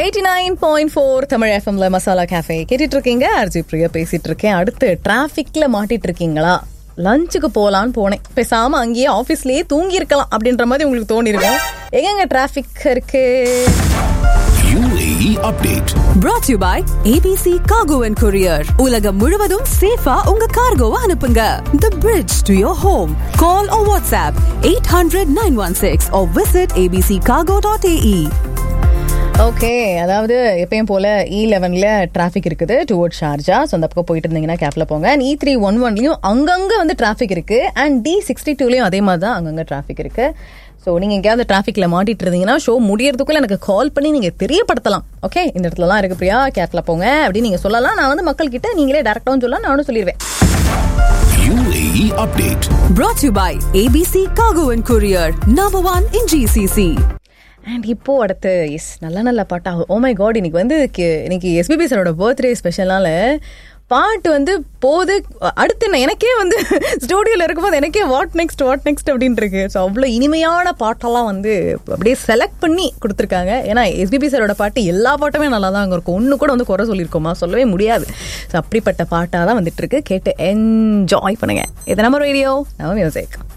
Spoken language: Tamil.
Eighty nine point four Tamil எஃப்எம்ல மசாலா கேஃபே கேட்டுட்டு இருக்கீங்க அர்ஜி பிரியா பேசிட்டு இருக்கேன் அடுத்து டிராஃபிக்ல மாட்டிட்டு இருக்கீங்களா லஞ்சுக்கு போலான்னு போனேன் பேசாம அங்கேயே ஆபீஸ்லயே தூங்கி இருக்கலாம் அப்படின்ற மாதிரி உங்களுக்கு தோணி இருக்கும் எங்கெங்க டிராஃபிக் இருக்கு UAE update. brought to you by ABC Cargo and Courier. உலகம் முழுவதும் சேஃபா உங்க கார்கோவை அனுப்புங்க. The bridge to your home. Call or WhatsApp 800-916 or visit abccargo.ae. Okay அதாவது எப்பயும் போல இ லெவன்ல டிராஃபிக் இருக்குது டுவர்ட் ஷார்ஜா ஸோ அந்த பக்கம் போயிட்டு இருந்தீங்கன்னா கேப்ல போங்க அண்ட் இ த்ரீ ஒன் ஒன்லயும் அங்கங்க வந்து டிராஃபிக் இருக்கு அண்ட் டி சிக்ஸ்டி டூலயும் அதே மாதிரி தான் அங்கங்க டிராஃபிக் இருக்கு ஸோ நீங்க எங்கேயாவது டிராஃபிக்ல மாட்டிட்டு இருந்தீங்கன்னா ஷோ முடியறதுக்குள்ள எனக்கு கால் பண்ணி நீங்க தெரியப்படுத்தலாம் ஓகே இந்த இடத்துலலாம் இருக்கு பிரியா கேப்ல போங்க அப்படின்னு நீங்க சொல்லலாம் நான் வந்து மக்கள் கிட்ட நீங்களே டேரக்டாவும் சொல்லலாம் நானும் சொல்லிடுவேன் UAE update. Brought to you by ABC Cargo and Courier. Number one in GCC. And இப்போ அடுத்து எஸ் நல்ல நல்ல பாட்டா ஓ மை காட் இன்னைக்கு வந்து கே- இன்னைக்கு எஸ்பிபி சாரோட பர்த்டே ஸ்பெஷல்னால பாட்டு வந்து போது அடுத்து நான் எனக்கே வந்து ஸ்டூடியோல இருக்கும்போது எனக்கே வாட் நெக்ஸ்ட் வாட் நெக்ஸ்ட் அப்படின்னு இருக்கு ஸோ அவ்வளோ இனிமையான பாட்டெல்லாம் வந்து அப்படியே செலக்ட் பண்ணி கொடுத்துருக்காங்க ஏன்னா எஸ்பிபி சாரோட பாட்டு எல்லா பாட்டுமே நல்லா தான் அங்கே இருக்கும் ஒன்று கூட வந்து குறை சொல்லியிருக்கோமா சொல்லவே முடியாது ஸோ அப்படிப்பட்ட பாட்டாக தான் வந்துட்டு இருக்கு கேட்டு என்ஜாய் பண்ணுங்க இது நம்ம ரேடியோ நம்ம மியூசிக்